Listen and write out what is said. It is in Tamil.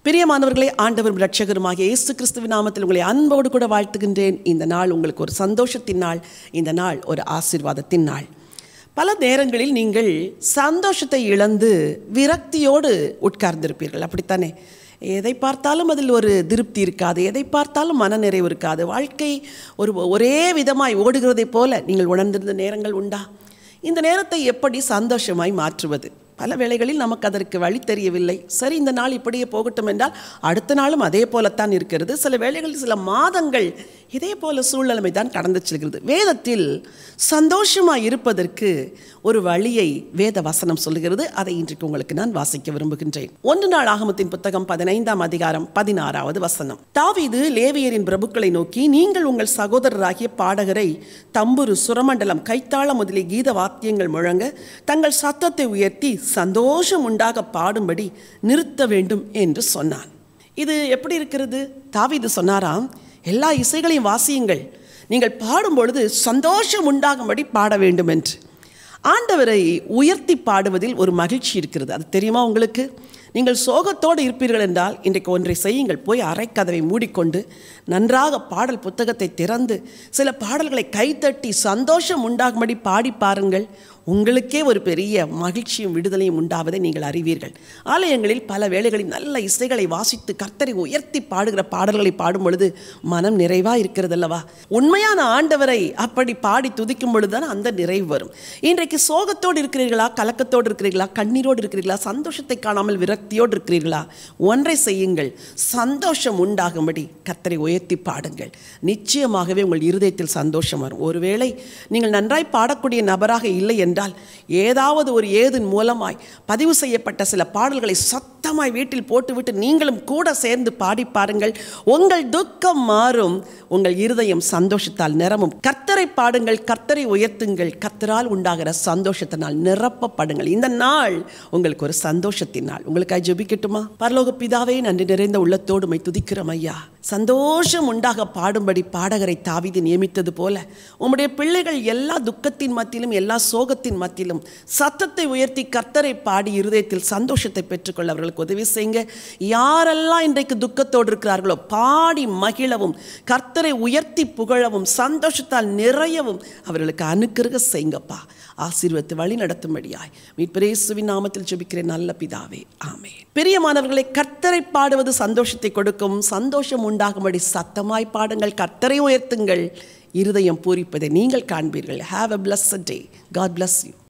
பிரியமானவர்களே ஆண்டவரும் இரட்சகருமாகிய இயேசு கிறிஸ்துவின் நாமத்தில் உங்களை அன்போடு கூட வாழ்த்துகின்றேன் இந்த நாள் உங்களுக்கு ஒரு சந்தோஷத்தின் நாள் இந்த நாள் ஒரு ஆசீர்வாதத்தின் நாள் பல நேரங்களில் நீங்கள் சந்தோஷத்தை இழந்து விரக்தியோடு உட்கார்ந்திருப்பீர்கள் அப்படித்தானே எதை பார்த்தாலும் அதில் ஒரு திருப்தி இருக்காது எதை பார்த்தாலும் மனநிறைவு இருக்காது வாழ்க்கை ஒரு ஒரே விதமாய் ஓடுகிறதைப் போல நீங்கள் உணர்ந்திருந்த நேரங்கள் உண்டா இந்த நேரத்தை எப்படி சந்தோஷமாய் மாற்றுவது பல வேளைகளில் நமக்கு அதற்கு வழி தெரியவில்லை சரி இந்த நாள் இப்படியே போகட்டும் என்றால் அடுத்த நாளும் அதே போலத்தான் இருக்கிறது சில வேளைகளில் சில மாதங்கள் இதே போல சூழ்நிலைமை தான் கடந்து செல்கிறது வேதத்தில் சந்தோஷமாய் இருப்பதற்கு ஒரு வழியை வேத வசனம் சொல்லுகிறது அதை இன்றைக்கு உங்களுக்கு நான் வாசிக்க விரும்புகின்றேன் ஒன்று நாள் ஆகமத்தின் புத்தகம் பதினைந்தாம் அதிகாரம் பதினாறாவது வசனம் தாவீது லேவியரின் பிரபுக்களை நோக்கி நீங்கள் உங்கள் சகோதரராகிய பாடகரை தம்புரு சுரமண்டலம் கைத்தாள முதலிய கீத வாத்தியங்கள் முழங்க தங்கள் சத்தத்தை உயர்த்தி சந்தோஷம் உண்டாக பாடும்படி நிறுத்த வேண்டும் என்று சொன்னான் இது எப்படி இருக்கிறது தாவீது சொன்னாராம் எல்லா இசைகளையும் வாசியுங்கள் நீங்கள் பாடும் பொழுது சந்தோஷம் உண்டாகும்படி பாட வேண்டும் என்று ஆண்டவரை உயர்த்தி பாடுவதில் ஒரு மகிழ்ச்சி இருக்கிறது அது தெரியுமா உங்களுக்கு நீங்கள் சோகத்தோடு இருப்பீர்கள் என்றால் இன்றைக்கு ஒன்றை செய்யுங்கள் போய் அரைக்கதவை மூடிக்கொண்டு நன்றாக பாடல் புத்தகத்தை திறந்து சில பாடல்களை கைத்தட்டி சந்தோஷம் உண்டாகும்படி பாடி பாருங்கள் உங்களுக்கே ஒரு பெரிய மகிழ்ச்சியும் விடுதலையும் உண்டாவதை நீங்கள் அறிவீர்கள் ஆலயங்களில் பல வேளைகளில் நல்ல இசைகளை வாசித்து கர்த்தரை உயர்த்தி பாடுகிற பாடல்களை பாடும் பொழுது மனம் நிறைவாக இருக்கிறது அல்லவா உண்மையான ஆண்டவரை அப்படி பாடி துதிக்கும் பொழுதுதான் அந்த நிறைவு வரும் இன்றைக்கு சோகத்தோடு இருக்கிறீர்களா கலக்கத்தோடு இருக்கிறீர்களா கண்ணீரோடு இருக்கிறீர்களா சந்தோஷத்தை காணாமல் விரக்தியோடு இருக்கிறீர்களா ஒன்றை செய்யுங்கள் சந்தோஷம் உண்டாகும்படி கர்த்தரை உயர்த்தி பாடுங்கள் நிச்சயமாகவே உங்கள் இருதயத்தில் சந்தோஷம் வரும் ஒருவேளை நீங்கள் நன்றாய் பாடக்கூடிய நபராக இல்லை என்றால் ஏதாவது ஒரு ஏதின் மூலமாய் பதிவு செய்யப்பட்ட சில பாடல்களை சத்தமாய் வீட்டில் போட்டுவிட்டு நீங்களும் கூட சேர்ந்து பாடி பாருங்கள் உங்கள் துக்கம் மாறும் உங்கள் இருதயம் சந்தோஷத்தால் நிரம்பும் கர்த்தரை பாடுங்கள் கர்த்தரை உயர்த்துங்கள் கர்த்தரால் உண்டாகிற சந்தோஷத்தினால் நிரப்பப்படுங்கள் இந்த நாள் உங்களுக்கு ஒரு சந்தோஷத்தின் நாள் உங்களுக்காக ஜெபிக்கட்டுமா பரலோக பிதாவே நன்றி நிறைந்த உள்ளத்தோடு மை துதிக்கிறோம் ஐயா சந்தோஷம் உண்டாக பாடும்படி பாடகரை தாவிதி நியமித்தது போல உம்முடைய பிள்ளைகள் எல்லா துக்கத்தின் மத்தியிலும் எல்லா சோகத்தின் மத்தியிலும் சத்தத்தை உயர்த்தி கர்த்தரை பாடி இருதயத்தில் சந்தோஷத்தை பெற்றுக்கொள்ள அவர்களுக்கு உதவி செய்யுங்க யாரெல்லாம் இன்றைக்கு துக்கத்தோடு இருக்கிறார்களோ பாடி மகிழவும் கர்த்தரை உயர்த்தி புகழவும் சந்தோஷத்தால் நிறையவும் அவர்களுக்கு அனுக்கிரக செய்யுங்கப்பா ஆசீர்வத்தை வழி நடத்தும்படியாய் மீட்பரேசுவின் நாமத்தில் ஜெபிக்கிறேன் நல்ல பிதாவே ஆமே பிரியமானவர்களை கர்த்தரை பாடுவது சந்தோஷத்தை கொடுக்கும் சந்தோஷம் உண்டாகும்படி சத்தமாய் பாடுங்கள் கர்த்தரை உயர்த்துங்கள் இருதயம் பூரிப்பதை நீங்கள் காண்பீர்கள் have a bless day God bless you